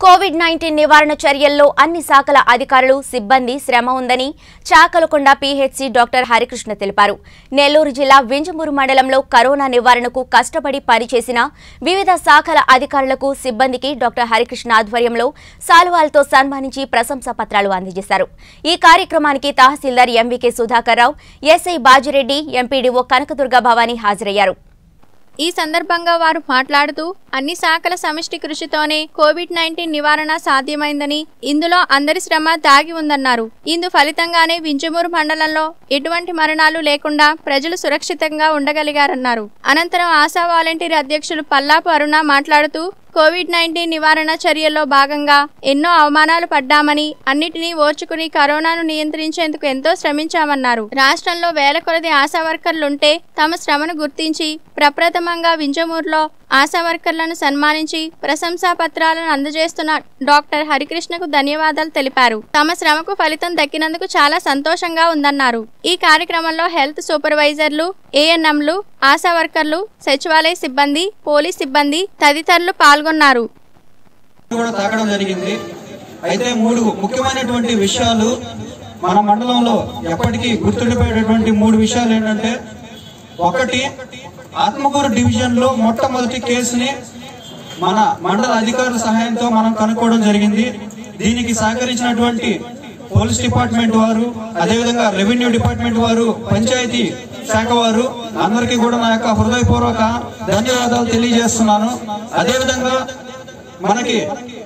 Covid nineteen నివారణ చర్యల్లో అన్ని శాఖల అధికారులు సిబ్బంది శ్రమ ఉందని చాకలకొండ పీహెచ్సీ డాక్టర్ హరికృష్ణ తెలిపారు నెల్లూరు జిల్లా వింజమూరు మండలంలో కరోనా నివారణకు కష్టపడి పనిచేసిన వివిధ శాఖల అధికారులకు సిబ్బందికి డాక్టర్ హరికృష్ణ ఆధ్వర్యంలో సాలువాలతో సన్మానించి ప్రశంసా పత్రాలు అందజేశారు ఈ కార్యక్రమానికి తహసీల్దార్ MVK Sudhakar Rao SI Bajireddy MPDO Kanakadurga Bhavani హాజరయ్యారు ఈ సందర్భంగా వారు మాట్లాడుతూ అన్ని శాఖల సమిష్టి కృషితోనే కోవిడ్ నైన్టీన్ నివారణ సాధ్యమైందని ఇందులో అందరి శ్రమ దాగి ఉందన్నారు ఇందు ఫలితంగానే వింజమూరు మండలంలో ఎటువంటి మరణాలు లేకుండా ప్రజలు సురక్షితంగా ఉండగలిగారన్నారు అనంతరం ఆశా వాలంటీర్ అధ్యక్షులు పల్లాపు అరుణ మాట్లాడుతూ కోవిడ్ నైన్టీన్ నివారణ చర్యల్లో భాగంగా ఎన్నో అవమానాలు పడ్డామని అన్నిటినీ ఓర్చుకుని కరోనాను నియంత్రించేందుకు ఎంతో శ్రమించామన్నారు రాష్ట్రంలో వేల కొలది ఆశా వర్కర్లుంటే తమ శ్రమను గుర్తించి ప్రప్రథమంగా వింజమూరులో ఆశా వర్కర్లను సన్మానించి ప్రశంసా పత్రాలను అందజేస్తున్న డాక్టర్ హరికృష్ణకు ధన్యవాదాలు తెలిపారు తమ శ్రమకు ఫలితం దక్కినందుకు చాలా సంతోషంగా ఉందన్నారు ఈ కార్యక్రమంలో హెల్త్ సూపర్వైజర్లు ఏఎన్ఎంలు ఆశా వర్కర్లు సచివాలయ సిబ్బంది పోలీస్ సిబ్బంది తదితరులు పాల్గొన్నారు కూడా తాకడం జరిగింది అయితే మూడు ముఖ్యమైనటువంటి విషయాలు మన మండలంలో ఎప్పటికీ గుర్తుండిపోయేటటువంటి మూడు విషయాలు ఏంటంటే ఒకటి ఆత్మకూరు డివిజన్ లో మొట్టమొదటి కేసుని మన మండల అధికారుల సహాయంతో మనం కనుక్కోవడం జరిగింది దీనికి సహకరించినటువంటి పోలీస్ డిపార్ట్మెంట్ వారు అదేవిధంగా రెవెన్యూ డిపార్ట్మెంట్ వారు పంచాయతీ శాఖ వారు అందరికీ కూడా నా యొక్క హృదయపూర్వక ధన్యవాదాలు తెలియజేస్తున్నాను అదేవిధంగా మనకి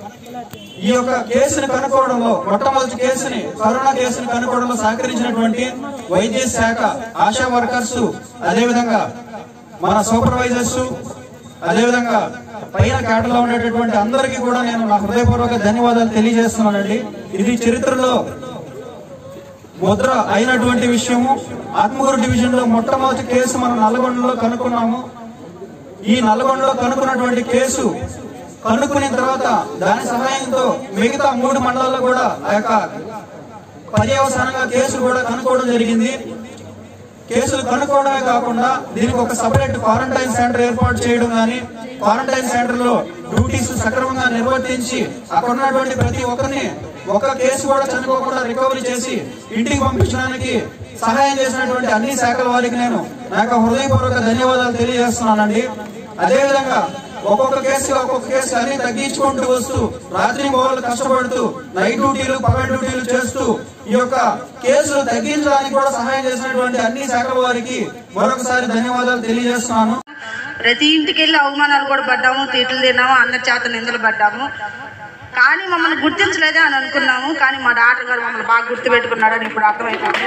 ఈ యొక్క కేసుని కనుక్కోవడంలో మొట్టమొదటి కేసుని కరోనా కేసుని కనుక్కోవడంలో సహకరించినటువంటి వైద్య శాఖ ఆశా వర్కర్స్ అదేవిధంగా మన సూపర్వైజర్స్ అదేవిధంగా పైన కేటలో ఉండేటటువంటి అందరికీ కూడా నేను నా హృదయపూర్వక ధన్యవాదాలు తెలియజేస్తున్నానండి ఇది చరిత్రలో ముద్ర అయినటువంటి విషయము ఆత్మకూరు డివిజన్ లో మొట్టమొదటి కేసు మనం నల్గొండలో కనుక్కున్నాము ఈ నల్గొండలో కనుక్కున్నటువంటి కేసు కనుక్కున్న తర్వాత దాని సహాయంతో మిగతా మూడు మండలాల్లో కూడా ఆ యొక్క పర్యవసానంగా కేసు కూడా కనుక్కోవడం జరిగింది కేసులు కనుక్కోవడమే కాకుండా దీనికి ఒక సపరేట్ క్వారంటైన్ సెంటర్ ఏర్పాటు చేయడం కానీ క్వారంటైన్ సెంటర్ లో డ్యూటీస్ సక్రమంగా నిర్వర్తించి అక్కడ ఉన్నటువంటి ప్రతి ఒక్కరిని ఒక కేసు కూడా చనిపోకుండా రికవరీ చేసి ఇంటికి పంపించడానికి సహాయం చేసినటువంటి అన్ని శాఖల వారికి నేను నా యొక్క హృదయపూర్వక ధన్యవాదాలు తెలియజేస్తున్నానండి అదేవిధంగా ఒక్కొక్క కేసుగా ఒక్కొక్క కేసు అన్ని తగ్గించుకుంటూ వస్తూ రాత్రి మొదలు కష్టపడుతూ నైట్ డ్యూటీలు పగల డ్యూటీలు చేస్తూ ఈ యొక్క కేసులు తగ్గించడానికి కూడా సహాయం చేసినటువంటి అన్ని శాఖల వారికి మరొకసారి ధన్యవాదాలు తెలియజేస్తున్నాను ప్రతి ఇంటికి వెళ్ళి అవమానాలు కూడా పడ్డాము తీట్లు తిన్నాము అందరి చేత నిందలు పడ్డాము కానీ మమ్మల్ని గుర్తించలేదే అని అనుకున్నాము కానీ మా డాక్టర్ గారు మమ్మల్ని బాగా గుర్తుపెట్టుకున్నాడని ఇప్పుడు అర్థమైపోయింది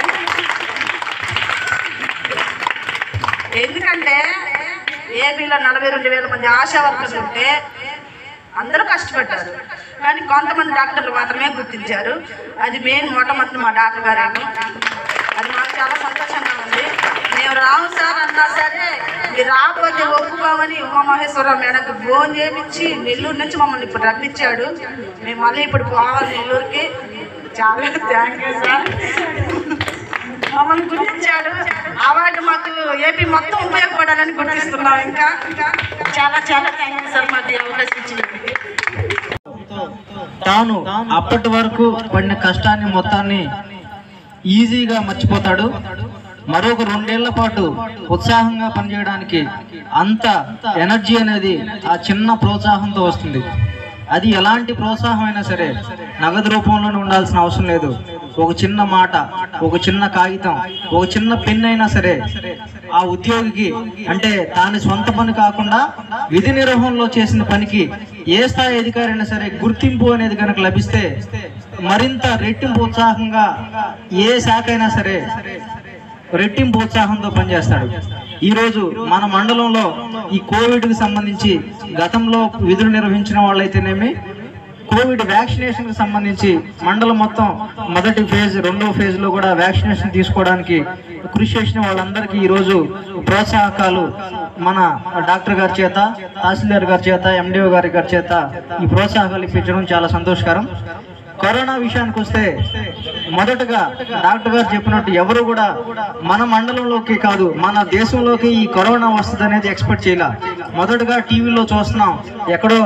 ఎందుకంటే ఏపీలో నలభై రెండు వేల మంది ఆశా వర్కర్లు ఉంటే అందరూ కష్టపడ్డారు కానీ కొంతమంది డాక్టర్లు మాత్రమే గుర్తించారు అది మెయిన్ మొట్టమొదటి మా డాక్టర్ గారేమో అది మాకు చాలా సంతోషంగా ఉంది మేము రాము సార్ అన్నా సరే మీరు రాకపోతే ఒప్పుకోమని ఉమామహేశ్వరరావు మేడంకి ఫోన్ చేయించి నెల్లూరు నుంచి మమ్మల్ని ఇప్పుడు రప్పించాడు మేము మళ్ళీ ఇప్పుడు పోవాలి నెల్లూరుకి చాలా థ్యాంక్ యూ సార్ మమ్మల్ని గుర్తించాడు అవార్డు మాకు ఏపీ మొత్తం ఉపయోగపడాలని గుర్తిస్తున్నాం ఇంకా చాలా చాలా థ్యాంక్ యూ సార్ మాకు ఈ అవకాశం ఇచ్చినందుకు తాను అప్పటి వరకు పడిన కష్టాన్ని మొత్తాన్ని ఈజీగా మర్చిపోతాడు మరొక రెండేళ్ల పాటు ఉత్సాహంగా పనిచేయడానికి అంత ఎనర్జీ అనేది ఆ చిన్న ప్రోత్సాహంతో వస్తుంది అది ఎలాంటి ప్రోత్సాహం అయినా సరే నగదు రూపంలోనే ఉండాల్సిన అవసరం లేదు ఒక చిన్న మాట ఒక చిన్న కాగితం ఒక చిన్న పెన్ అయినా సరే ఆ ఉద్యోగికి అంటే దాని సొంత పని కాకుండా విధి నిర్వహణలో చేసిన పనికి ఏ స్థాయి అధికారి అయినా సరే గుర్తింపు అనేది కనుక లభిస్తే మరింత రెట్టింపు ఉత్సాహంగా ఏ శాఖ అయినా సరే రెట్టింపు ఉత్సాహంతో పనిచేస్తాడు ఈ రోజు మన మండలంలో ఈ కోవిడ్ కి సంబంధించి గతంలో విధులు నిర్వహించిన వాళ్ళైతేనేమి కోవిడ్ వ్యాక్సినేషన్ కి సంబంధించి మండలం మొత్తం మొదటి ఫేజ్ రెండో ఫేజ్ లో కూడా వ్యాక్సినేషన్ తీసుకోవడానికి కృషి చేసిన వాళ్ళందరికీ ఈ రోజు ప్రోత్సాహకాలు మన డాక్టర్ గారి చేత తహసీల్దార్ గారి చేత ఎండిఓ గారి గారి చేత ఈ ప్రోత్సాహకాలు ఇప్పించడం చాలా సంతోషకరం కరోనా విషయానికి వస్తే మొదటగా డాక్టర్ గారు చెప్పినట్టు ఎవరు కూడా మన మండలంలోకి కాదు మన దేశంలోకి ఈ కరోనా వస్తుంది అనేది ఎక్స్పెక్ట్ చేయాల మొదటగా టీవీలో చూస్తున్నాం ఎక్కడో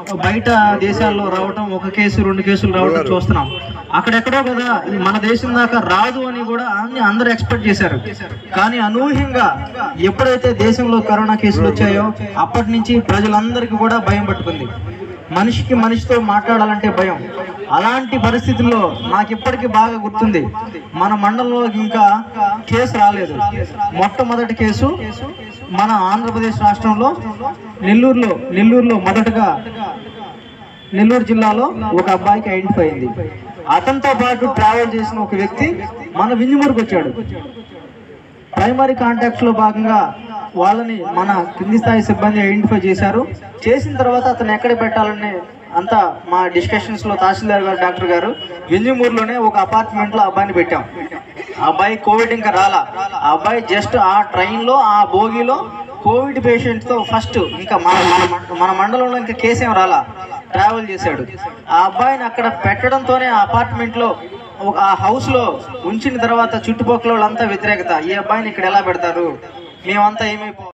బయట దేశాల్లో రావటం ఒక కేసు రెండు కేసులు రావటం చూస్తున్నాం అక్కడెక్కడో కదా ఈ మన దేశం దాకా రాదు అని కూడా అన్ని అందరూ ఎక్స్పెక్ట్ చేశారు కానీ అనూహ్యంగా ఎప్పుడైతే దేశంలో కరోనా కేసులు వచ్చాయో అప్పటి నుంచి ప్రజలందరికీ కూడా భయం పట్టుకుంది మనిషికి మనిషితో మాట్లాడాలంటే భయం అలాంటి పరిస్థితుల్లో నాకు ఇప్పటికీ బాగా గుర్తుంది మన మండలంలో ఇంకా కేసు రాలేదు మొట్టమొదటి కేసు మన ఆంధ్రప్రదేశ్ రాష్ట్రంలో నెల్లూరులో నెల్లూరులో మొదటగా నెల్లూరు జిల్లాలో ఒక అబ్బాయికి ఐడెంటిఫై అయింది అతనితో పాటు ట్రావెల్ చేసిన ఒక వ్యక్తి మన వింజమూరుకు వచ్చాడు ప్రైమరీ కాంటాక్ట్స్ లో భాగంగా వాళ్ళని మన కింది స్థాయి సిబ్బంది ఐడెంటిఫై చేశారు చేసిన తర్వాత అతను ఎక్కడ పెట్టాలని అంతా మా డిస్కషన్స్ లో తహసీల్దార్ గారు డాక్టర్ గారు వింజమూరులోనే ఒక అపార్ట్మెంట్ లో అబ్బాయిని పెట్టాం ఆ అబ్బాయి కోవిడ్ ఇంకా రాలా ఆ అబ్బాయి జస్ట్ ఆ ట్రైన్ లో ఆ బోగిలో కోవిడ్ పేషెంట్ తో ఫస్ట్ ఇంకా మన మన మండ- మన మండలంలో ఇంకా కేసు ఏం రాలా ట్రావెల్ చేశాడు ఆ అబ్బాయిని అక్కడ పెట్టడంతోనే ఆ అపార్ట్మెంట్ లో ఒక ఆ హౌస్ లో ఉంచిన తర్వాత చుట్టుపక్కల వాళ్ళంతా వ్యతిరేకత ఈ అబ్బాయిని ఇక్కడ ఎలా పెడతారు మేమంతా ఏమైపో